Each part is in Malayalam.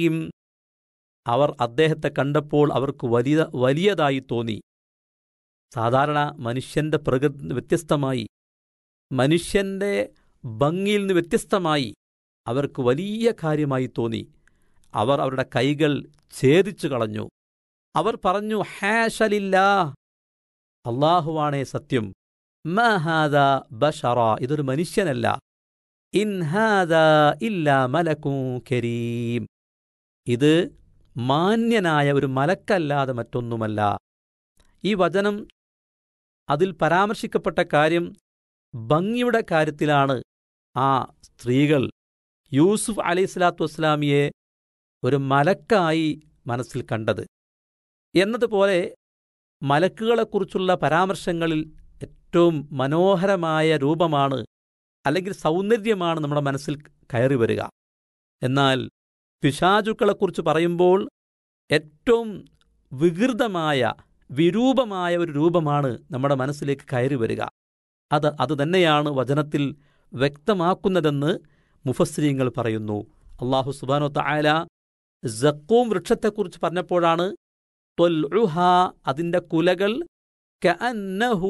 കരീം അവർ അദ്ദേഹത്തെ കണ്ടപ്പോൾ അവർക്ക് വലിയ വലിയതായി തോന്നി സാധാരണ മനുഷ്യന്റെ പ്രകൃതി വ്യത്യസ്തമായി മനുഷ്യന്റെ ഭംഗിയിൽ നിന്ന് വ്യത്യസ്തമായി അവർക്ക് വലിയ കാര്യമായി തോന്നി അവർ അവരുടെ കൈകൾ ഛേദിച്ചു കളഞ്ഞു അവർ പറഞ്ഞു ഹാഷലില്ലാ അള്ളാഹുവാണേ സത്യം മഹാദ ബഷറ ഇതൊരു മനുഷ്യനല്ല ഇൻഹാദ ഇല്ല മലക്കും കരീം ഇത് മാന്യനായ ഒരു മലക്കല്ലാതെ മറ്റൊന്നുമല്ല ഈ വചനം അതിൽ പരാമർശിക്കപ്പെട്ട കാര്യം ഭംഗിയുടെ കാര്യത്തിലാണ് ആ സ്ത്രീകൾ യൂസുഫ് അലൈഹിസ്ലാത്തു വസ്സലാമിയെ ഒരു മലക്കായി മനസ്സിൽ കണ്ടത് എന്നതുപോലെ മലക്കുകളെക്കുറിച്ചുള്ള പരാമർശങ്ങളിൽ ഏറ്റവും മനോഹരമായ രൂപമാണ് അല്ലെങ്കിൽ സൗന്ദര്യമാണ് നമ്മുടെ മനസ്സിൽ കയറി വരിക എന്നാൽ പിശാചുക്കളെക്കുറിച്ച് പറയുമ്പോൾ ഏറ്റവും വികൃതമായ വിരൂപമായ ഒരു രൂപമാണ് നമ്മുടെ മനസ്സിലേക്ക് കയറി വരിക അത് അത് തന്നെയാണ് വചനത്തിൽ വ്യക്തമാക്കുന്നതെന്ന് മുഫസ്രീങ്ങൾ പറയുന്നു അള്ളാഹു സുബാനോ തായാല ജക്കൂം വൃക്ഷത്തെക്കുറിച്ച് പറഞ്ഞപ്പോഴാണ് ത്വൽഉഹ അതിന്റെ കുലകൾ കഅന്നഹു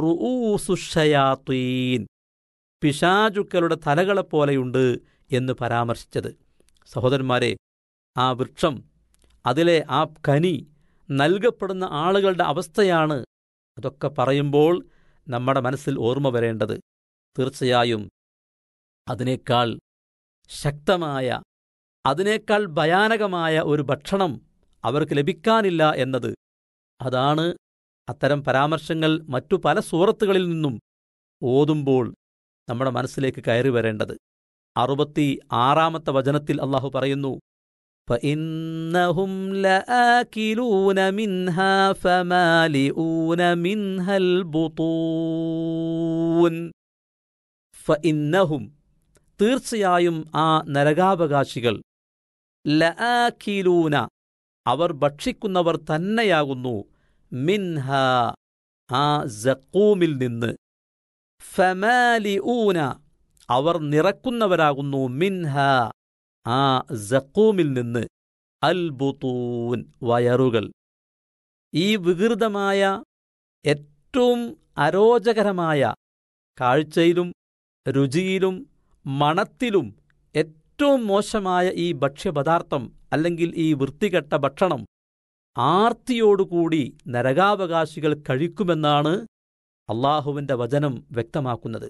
റുഊസുഷയാത്തീൻ പിശാചുക്കളുടെ തലകളെപ്പോലെയുണ്ട് എന്ന് പരാമർശിച്ചത് സഹോദരന്മാരെ ആ വൃക്ഷം അതിലെ ആ കനി നൽകപ്പെടുന്ന ആളുകളുടെ അവസ്ഥയാണ് അതൊക്കെ പറയുമ്പോൾ നമ്മുടെ മനസ്സിൽ ഓർമ്മ വരേണ്ടത് തീർച്ചയായും അതിനേക്കാൾ ശക്തമായ അതിനേക്കാൾ ഭയാനകമായ ഒരു ഭക്ഷണം അവർക്ക് ലഭിക്കാനില്ല എന്നത് അതാണ് അത്തരം പരാമർശങ്ങൾ മറ്റു പല സൂറത്തുകളിൽ നിന്നും ഓതുമ്പോൾ നമ്മുടെ മനസ്സിലേക്ക് കയറി വരേണ്ടത് അറുപത്തി ആറാമത്തെ വചനത്തിൽ അള്ളാഹു പറയുന്നു فإنهم لآكلون منها فمالئون منها البطون فإنهم തീർച്ചയായും ആ നരകാവകാശികൾ ലആക്കിലൂന അവർ ഭക്ഷിക്കുന്നവർ തന്നെയാകുന്നു മിൻഹ ആ ജക്കൂമിൽ നിന്ന് ഫമാലിഊന അവർ നിറക്കുന്നവരാകുന്നു മിൻഹ ആ ജക്കൂമിൽ നിന്ന് അൽബുത്തൂൻ വയറുകൾ ഈ വികൃതമായ ഏറ്റവും അരോചകരമായ കാഴ്ചയിലും രുചിയിലും മണത്തിലും ഏറ്റവും മോശമായ ഈ ഭക്ഷ്യപദാർത്ഥം അല്ലെങ്കിൽ ഈ വൃത്തികെട്ട ഭക്ഷണം ആർത്തിയോടുകൂടി നരകാവകാശികൾ കഴിക്കുമെന്നാണ് അള്ളാഹുവിന്റെ വചനം വ്യക്തമാക്കുന്നത്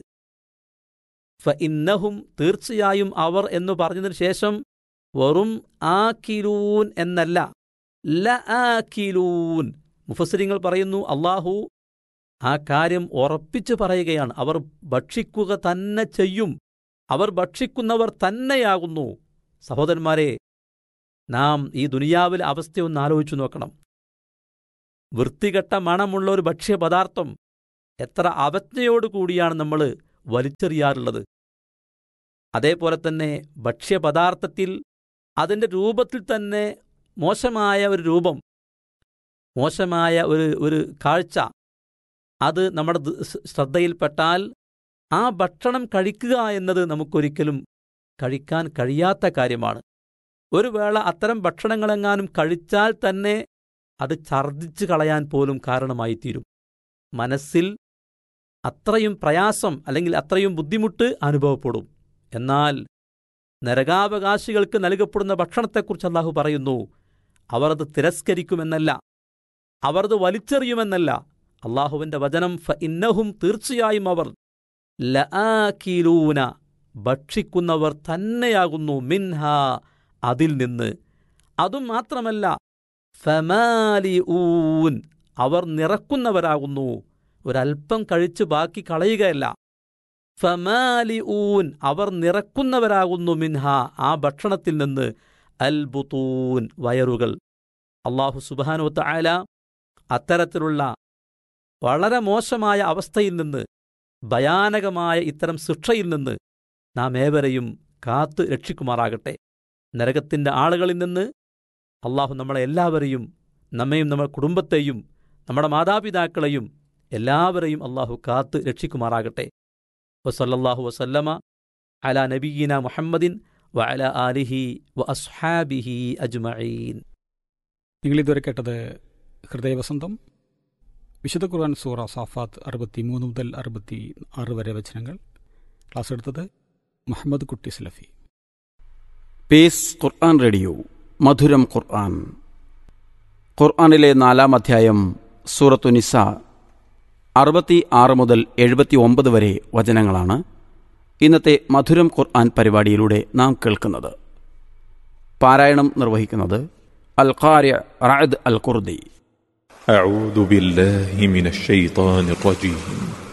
ഫ ഇന്നഹും തീർച്ചയായും അവർ എന്നു പറഞ്ഞതിനു ശേഷം വെറും ആക്കിലൂൻ എന്നല്ല ല ആക്കിലൂൻ മുഫസരിങ്ങൾ പറയുന്നു അള്ളാഹു ആ കാര്യം ഉറപ്പിച്ചു പറയുകയാണ് അവർ ഭക്ഷിക്കുക തന്നെ ചെയ്യും അവർ ഭക്ഷിക്കുന്നവർ തന്നെയാകുന്നു സഹോദരന്മാരെ നാം ഈ ദുനിയാവിലെ അവസ്ഥയൊന്ന് ആലോചിച്ചു നോക്കണം വൃത്തികെട്ട മണമുള്ള ഒരു ഭക്ഷ്യപദാർത്ഥം എത്ര അവജ്ഞയോടുകൂടിയാണ് നമ്മൾ വലിച്ചെറിയാറുള്ളത് അതേപോലെ തന്നെ ഭക്ഷ്യപദാർത്ഥത്തിൽ അതിൻ്റെ രൂപത്തിൽ തന്നെ മോശമായ ഒരു രൂപം മോശമായ ഒരു ഒരു കാഴ്ച അത് നമ്മുടെ ശ്രദ്ധയിൽപ്പെട്ടാൽ ആ ഭക്ഷണം കഴിക്കുക എന്നത് നമുക്കൊരിക്കലും കഴിക്കാൻ കഴിയാത്ത കാര്യമാണ് ഒരു വേള അത്തരം ഭക്ഷണങ്ങളെങ്ങാനും കഴിച്ചാൽ തന്നെ അത് ഛർദ്ദിച്ചു കളയാൻ പോലും കാരണമായി തീരും മനസ്സിൽ അത്രയും പ്രയാസം അല്ലെങ്കിൽ അത്രയും ബുദ്ധിമുട്ട് അനുഭവപ്പെടും എന്നാൽ നരകാവകാശികൾക്ക് നൽകപ്പെടുന്ന ഭക്ഷണത്തെക്കുറിച്ച് അള്ളാഹു പറയുന്നു അവർ അത് തിരസ്കരിക്കുമെന്നല്ല അവർ അത് വലിച്ചെറിയുമെന്നല്ല അള്ളാഹുവിന്റെ വചനം ഫ ഇന്നഹും തീർച്ചയായും അവർ ലആക്കീലൂന ഭക്ഷിക്കുന്നവർ തന്നെയാകുന്നു മിൻഹ അതിൽ നിന്ന് അതും മാത്രമല്ല ഫമാലി ഊൻ അവർ നിറക്കുന്നവരാകുന്നു ഒരൽപ്പം കഴിച്ച് ബാക്കി കളയുകയല്ല ഫമാലി ഊൻ അവർ നിറക്കുന്നവരാകുന്നു മിൻഹ ആ ഭക്ഷണത്തിൽ നിന്ന് അൽബുത്തൂൻ വയറുകൾ അള്ളാഹു സുബാനുവത്ത ആല അത്തരത്തിലുള്ള വളരെ മോശമായ അവസ്ഥയിൽ നിന്ന് ഭയാനകമായ ഇത്തരം ശിക്ഷയിൽ നിന്ന് നാം ഏവരെയും കാത്ത് രക്ഷിക്കുമാറാകട്ടെ നരകത്തിന്റെ ആളുകളിൽ നിന്ന് അള്ളാഹു നമ്മളെ എല്ലാവരെയും നമ്മയും നമ്മുടെ കുടുംബത്തെയും നമ്മുടെ മാതാപിതാക്കളെയും എല്ലാവരെയും അള്ളാഹു കാത്ത് രക്ഷിക്കുമാറാകട്ടെ വസല്ലല്ലാഹു വസല്ലമ അല നബീന മുഹമ്മദിൻ വഅല ആലിഹി വ അസ്ഹാബിഹി അജ്മഈൻ നിങ്ങൾ ഇതുവരെ കേട്ടത് ഹൃദയവസന്തം വിശുദ്ധ ഖുർആൻ സൂറ സാഫാത്ത് അറുപത്തി മൂന്ന് മുതൽ അറുപത്തി ആറ് വരെ വചനങ്ങൾ ക്ലാസ് എടുത്തത് മുഹമ്മദ് കുട്ടി സലഫി പേസ് ഖുർആൻ റേഡിയോ മധുരം ഖുർആൻ ഖുർആനിലെ നാലാം അധ്യായം സൂറത്തു നിസ അറുപത്തി ആറ് മുതൽ എഴുപത്തി ഒമ്പത് വരെ വചനങ്ങളാണ് ഇന്നത്തെ മധുരം ഖുർആൻ പരിപാടിയിലൂടെ നാം കേൾക്കുന്നത് പാരായണം നിർവഹിക്കുന്നത് അൽ ഖാര്യ റാദ് അൽ ഖുർദി أعوذ بالله من الشيطان الرجيم